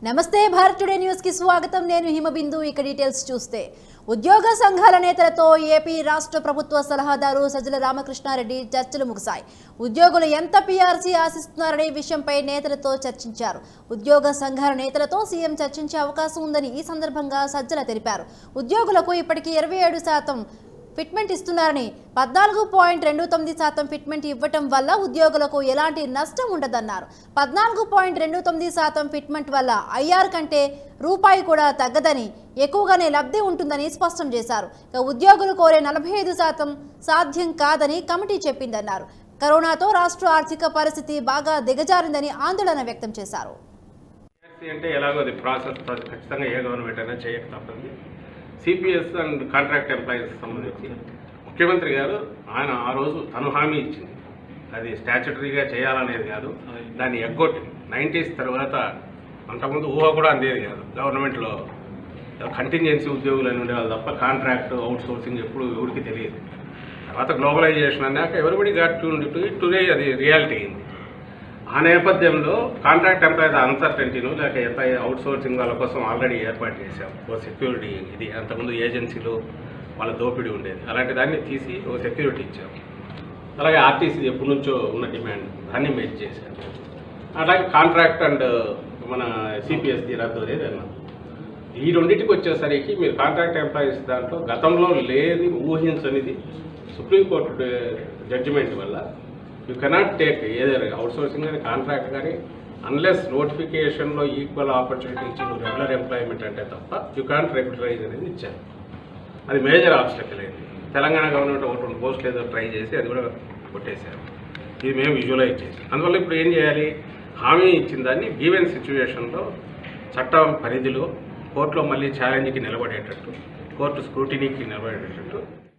నమస్తే Bharat today news కి స్వాగతం నేను హిమబిందు ఇక డీటెయిల్స్ చూస్తే ఉద్యోగ సంఘాల నేతలతో ఏపీ రాష్ట్ర ప్రభుత్వ సలహాదారు సజ్జల రామకృష్ణారెడ్డి చర్చలు ముగిశాయి ఉద్యోగులు ఎంత పీఆర్సీ ఆశిస్తున్నారనే విషయంపై నేతలతో చర్చించారు ఉద్యోగ సంఘాల నేతలతో సీఎం చర్చించే అవకాశం ఉందని ఈ సందర్భంగా సజ్జల తెలిపారు ఉద్యోగులకు ఇప్పటికీ ఇరవై ఏడు శాతం ఫిట్మెంట్ ఇస్తున్నారని పద్నాలుగు పాయింట్ రెండు తొమ్మిది శాతం ఫిట్మెంట్ ఇవ్వటం వల్ల ఉద్యోగులకు ఎలాంటి నష్టం ఉండదన్నారు పద్నాలుగు పాయింట్ రెండు తొమ్మిది శాతం ఫిట్మెంట్ వల్ల ఐఆర్ కంటే రూపాయి కూడా తగ్గదని ఎక్కువగానే లబ్ధి ఉంటుందని స్పష్టం చేశారు ఇక ఉద్యోగులు కోరే నలభై ఐదు శాతం సాధ్యం కాదని కమిటీ చెప్పిందన్నారు కరోనాతో రాష్ట్ర ఆర్థిక పరిస్థితి బాగా దిగజారిందని ఆందోళన వ్యక్తం చేశారు సిఎస్సి అంటే ఎలాగో అది ప్రాసెస్ ప్ర- ఖచ్చితంగా ఏ గవర్నమెంట్ అయినా చేయక తప్పదు సిపిఎస్ అండ్ కాంట్రాక్ట్ ఎంప్లాయీస్ సంబంధించి ముఖ్యమంత్రి గారు ఆయన ఆ రోజు తను హామీ ఇచ్చింది అది స్టాచ్యుటరీగా చేయాలనేది కాదు దాన్ని ఎగ్గొట్టి నైంటీస్ తర్వాత అంతకుముందు ఊహ కూడా అందేది కాదు గవర్నమెంట్లో కంటింజెన్సీ ఉద్యోగులు అని ఉండేవాళ్ళు తప్ప కాంట్రాక్ట్ అవుట్ సోర్సింగ్ ఎప్పుడు ఎవరికి తెలియదు తర్వాత గ్లోబలైజేషన్ అన్నాక ఎవరిబడి గాట్ టు టుడే అది రియాలిటీ అయింది ఆ నేపథ్యంలో కాంట్రాక్ట్ ఎంప్లాయీస్ అన్సర్టెంటీను లేక ఎంత అవుట్ సోర్సింగ్ వాళ్ళ కోసం ఆల్రెడీ ఏర్పాటు చేశాం ఓ సెక్యూరిటీ ఇది అంతకుముందు ఏజెన్సీలు వాళ్ళ దోపిడీ ఉండేది అలాంటి దాన్ని తీసి ఓ సెక్యూరిటీ ఇచ్చాం అలాగే ఆర్టీసీ ఎప్పటి నుంచో ఉన్న డిమాండ్ దాన్ని మెయిన్ చేశాం అలాగే కాంట్రాక్ట్ అండ్ మన సిపిఎస్ది రద్దు అనేది అన్నాం ఈ రెండింటికి వచ్చేసరికి మీరు కాంట్రాక్ట్ ఎంప్లాయీస్ దాంట్లో గతంలో లేని ఊహించనిది సుప్రీంకోర్టు జడ్జిమెంట్ వల్ల యూ కెనాట్ టేక్ ఏదైనా అవుట్ సోర్సింగ్ కానీ కాంట్రాక్ట్ కానీ అన్లెస్ నోటిఫికేషన్లో ఈక్వల్ ఆపర్చునిటీ ఇచ్చి నువ్వు రెగ్యులర్ ఎంప్లాయ్మెంట్ అంటే తప్ప యూ కాంట్ రెగ్యులరైజ్ అనేది ఇచ్చారు అది మేజర్ ఆబ్స్టకల్ అయింది తెలంగాణ గవర్నమెంట్ ఒకటి రెండు పోస్టులు ఏదో ట్రై చేసి అది కూడా కొట్టేశారు ఇది మేము విజువలైజ్ చేసాం అందువల్ల ఇప్పుడు ఏం చేయాలి హామీ ఇచ్చిన దాన్ని గీవెన్ సిచ్యువేషన్లో చట్టం పరిధిలో కోర్టులో మళ్ళీ ఛాలెంజ్కి నిలబడేటట్టు కోర్టు స్క్రూటినీకి నిలబడేటట్టు